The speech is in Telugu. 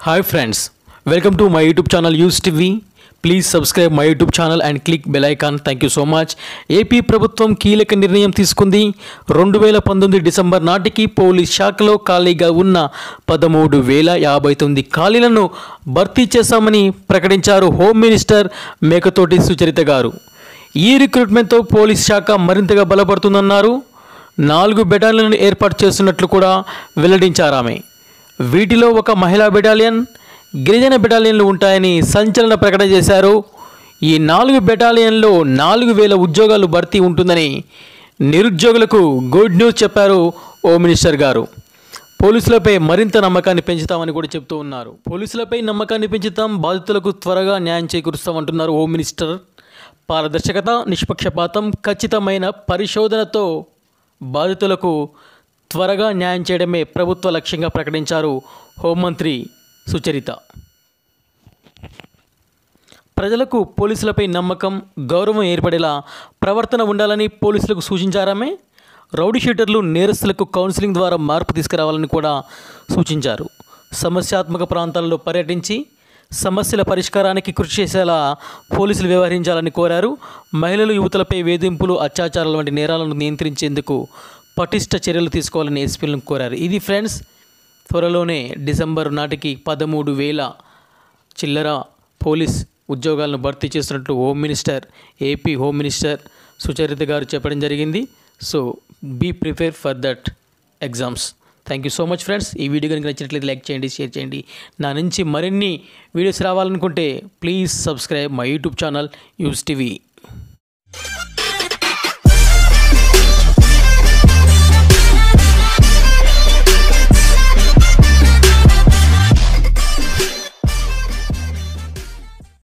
hi friends welcome to my YouTube channel Use TV please subscribe my YouTube channel and click bell icon thank you so much AP ప్రభుత్వం కీలక నిర్ణయం తీసుకుంది రెండు వేల పంతొమ్మిది డిసెంబర్ నాటికి పోలీస్ శాఖలో ఖాళీగా ఉన్న పదమూడు వేల యాభై తొమ్మిది ఖాళీలను భర్తీ చేశామని ప్రకటించారు హోమ్ మినిస్టర్ మేకతోటి సుచరిత గారు ఈ రిక్రూట్మెంట్తో పోలీస్ శాఖ మరింతగా బలపడుతుందన్నారు నాలుగు బెటాలియన్లను ఏర్పాటు చేస్తున్నట్లు కూడా వెల్లడించారు ఆమె వీటిలో ఒక మహిళా బెటాలియన్ గిరిజన బెటాలియన్లు ఉంటాయని సంచలన ప్రకటన చేశారు ఈ నాలుగు బెటాలియన్లో నాలుగు వేల ఉద్యోగాలు భర్తీ ఉంటుందని నిరుద్యోగులకు గుడ్ న్యూస్ చెప్పారు ఓ మినిస్టర్ గారు పోలీసులపై మరింత నమ్మకాన్ని పెంచుతామని కూడా చెప్తూ ఉన్నారు పోలీసులపై నమ్మకాన్ని పెంచుతాం బాధితులకు త్వరగా న్యాయం చేకూరుస్తామంటున్నారు హోమ్ మినిస్టర్ పారదర్శకత నిష్పక్షపాతం ఖచ్చితమైన పరిశోధనతో బాధితులకు త్వరగా న్యాయం చేయడమే ప్రభుత్వ లక్ష్యంగా ప్రకటించారు హోంమంత్రి సుచరిత ప్రజలకు పోలీసులపై నమ్మకం గౌరవం ఏర్పడేలా ప్రవర్తన ఉండాలని పోలీసులకు సూచించారామే రౌడీ షీటర్లు నేరస్తులకు కౌన్సిలింగ్ ద్వారా మార్పు తీసుకురావాలని కూడా సూచించారు సమస్యాత్మక ప్రాంతాల్లో పర్యటించి సమస్యల పరిష్కారానికి కృషి చేసేలా పోలీసులు వ్యవహరించాలని కోరారు మహిళలు యువతులపై వేధింపులు అత్యాచారాలు వంటి నేరాలను నియంత్రించేందుకు పటిష్ట చర్యలు తీసుకోవాలని ఎస్పీలను కోరారు ఇది ఫ్రెండ్స్ త్వరలోనే డిసెంబర్ నాటికి పదమూడు వేల చిల్లర పోలీస్ ఉద్యోగాలను భర్తీ చేస్తున్నట్లు home minister AP home minister Sucharitha garu చెప్పడం జరిగింది so be prepare for that exams thank you so much friends ఈ వీడియో కనుక నచ్చినట్లయితే లైక్ చేయండి షేర్ చేయండి నా నుంచి మరిన్ని వీడియోస్ రావాలనుకుంటే please subscribe my YouTube channel Use TV